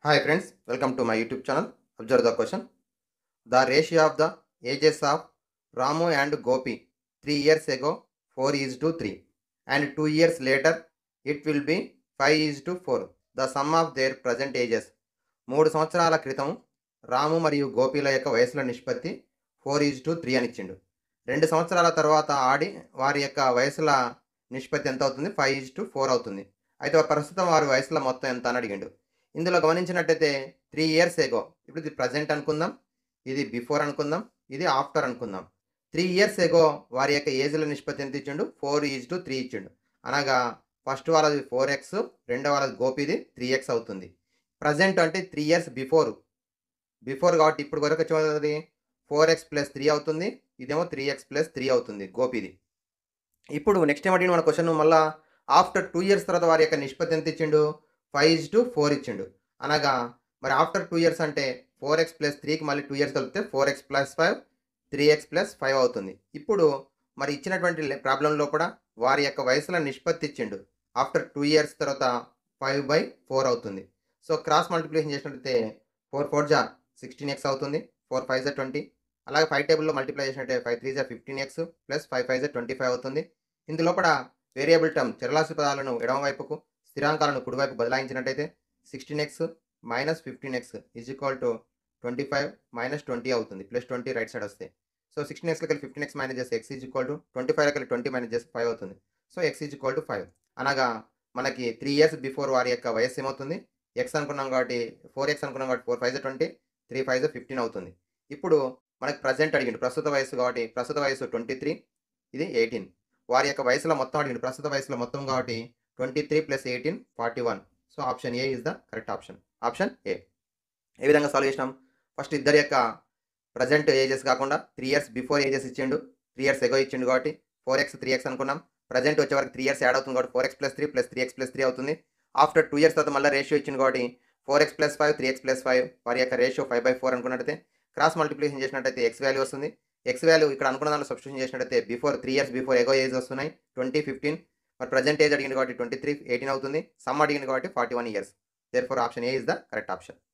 Hi friends, welcome to my YouTube channel. Observe the question. The ratio of the ages of Ramu and Gopi 3 years ago 4 is to 3 and 2 years later it will be 5 is to 4. The sum of their present ages. మూడు సంవత్సరాల క్రితం రాము మరియు గోపిల యొక్క వయసుల నిష్పత్తి four is to three అని ఇచ్చిండు రెండు సంవత్సరాల తర్వాత ఆడి వారి యొక్క వయసుల నిష్పత్తి ఎంత అవుతుంది ఫైవ్ ఈజ్ టు ఫోర్ అవుతుంది అయితే ప్రస్తుతం వారి వయసుల మొత్తం ఎంత అని అడిగిండు ఇందులో గమనించినట్టయితే త్రీ ఇయర్స్ ఎగో ఇప్పుడు ఇది ప్రజెంట్ అనుకుందాం ఇది బిఫోర్ అనుకుందాం ఇది ఆఫ్టర్ అనుకుందాం త్రీ ఇయర్స్ ఎగో వారి యొక్క ఏజ్ల నిష్పత్తి ఎంత ఇచ్చిండు ఫోర్ ఈజ్ టు త్రీ ఇచ్చిండు అనగా ఫస్ట్ వాళ్ళది ఫోర్ ఎక్స్ రెండో వాళ్ళది గోపిది త్రీ ఎక్స్ అవుతుంది ప్రజెంట్ అంటే త్రీ ఇయర్స్ బిఫోర్ బిఫోర్ కాబట్టి ఇప్పుడు వరకు వచ్చేది ఫోర్ ఎక్స్ ప్లస్ త్రీ అవుతుంది ఇదేమో త్రీ ఎక్స్ ప్లస్ త్రీ అవుతుంది గోపిది ఇప్పుడు నెక్స్ట్ ఏం అడిగిన మన క్వశ్చన్ మళ్ళా ఆఫ్టర్ టూ ఇయర్స్ తర్వాత వారి యొక్క నిష్పత్తి ఎంత ఇచ్చిండు ఫైవ్ ఇస్ టు ఫోర్ ఇచ్చిండు అనగా మరి ఆఫ్టర్ టూ ఇయర్స్ అంటే ఫోర్ ఎక్స్ ప్లస్ త్రీకి మళ్ళీ టూ ఇయర్స్ కలిపితే four x plus five three x plus five అవుతుంది ఇప్పుడు మరి ఇచ్చినటువంటి ప్రాబ్లంలో కూడా వారి యొక్క వయసుల నిష్పత్తి ఇచ్చిండు ఆఫ్టర్ టూ ఇయర్స్ తర్వాత ఫైవ్ బై ఫోర్ అవుతుంది సో క్రాస్ మల్టిప్లికేషన్ చేసినట్లయితే ఫోర్ ఫోర్ జా సిక్స్టీన్ ఎక్స్ అవుతుంది ఫోర్ ఫైవ్ జా ట్వంటీ అలాగే ఫైవ్ టేబుల్లో మల్టిప్లై చేసినట్టే ఫైవ్ త్రీ జా fifteen x plus five five జా ట్వంటీ ఫైవ్ అవుతుంది ఇందులో కూడా వేరియబుల్ టర్మ్ చరరాశి పదాలను ఎడమవైపుకు స్థిరాంకాలను కుడివైపు బదలాయించినట్టయితే sixteen x minus fifteen x is equal to twenty five minus twenty అవుతుంది ప్లస్ ట్వంటీ రైట్ సైడ్ వస్తే సో సిక్స్టీన్ ఎక్స్కి వెళ్ళి ఫిఫ్టీన్ ఎక్స్ మైనస్ చేస్తే x is equal to twenty ఫైవ్కి వెళ్ళి ట్వంటీ మైనస్ చేస్తే ఫైవ్ అవుతుంది so x is equal to five అనగా మనకి త్రీ ఇయర్స్ బిఫోర్ వారి యొక్క వయస్సు ఏమవుతుంది ఎక్స్ అనుకున్నాం కాబట్టి ఫోర్ ఎక్స్ అనుకున్నాం కాబట్టి four five twenty three five fifteen అవుతుంది ఇప్పుడు మనకి ప్రజెంట్ అడిగిండు ప్రస్తుత వయసు కాబట్టి ప్రస్తుత వయసు ట్వంటీ త్రీ ఇది ఎయిటీన్ వారి యొక్క వయసులో మొత్తం అడిగిండు ప్రస్తుత వయసులో మొత్తం కాబట్టి twenty three plus eighteen forty one so option A is the correct option option A ఏ విధంగా సాల్వ్ చేసినాం ఫస్ట్ ఇద్దరి యొక్క ప్రజెంట్ ఏజెస్ కాకుండా త్రీ ఇయర్స్ బిఫోర్ ఏజెస్ ఇచ్చిండు త్రీ ఇయర్స్ ఎగో ఇచ్చిండు కాబట్టి ఫోర్ ఎక్స్ త్రీ ఎక్స్ అనుకున్నాం ప్రజెంట్ వచ్చే వరకు త్రీ ఇయర్స్ యాడ్ అవుతుంది కాబట్టి four x plus three plus three x plus three అవుతుంది ఆఫ్టర్ టూ ఇయర్స్ తర్వాత మళ్ళీ రేషియో ఇచ్చింది కాబట్టి four x plus five three x plus five వారి యొక్క రేషియో ఫైవ్ బై ఫోర్ అనుకున్నట్టయితే క్రాస్ మల్టిప్లికేషన్ చేసినట్టయితే ఎక్స్ వాల్యూ వస్తుంది ఎక్స్ వాల్యూ ఇక్కడ అనుకున్న దాంట్లో సబ్స్టిట్యూషన్ చేసినట్టయితే before three years before ago age వస్తున్నాయి ట్వంటీ ఫిఫ్టీన్ మరి ప్రజెంట్ ఏజ్ అడిగింది కాబట్టి ట్వంటీ త్రీ ఎయిటీన్ అవుతుంది సమ్ అడిగింది కాబట్టి forty one years therefore option A is the correct option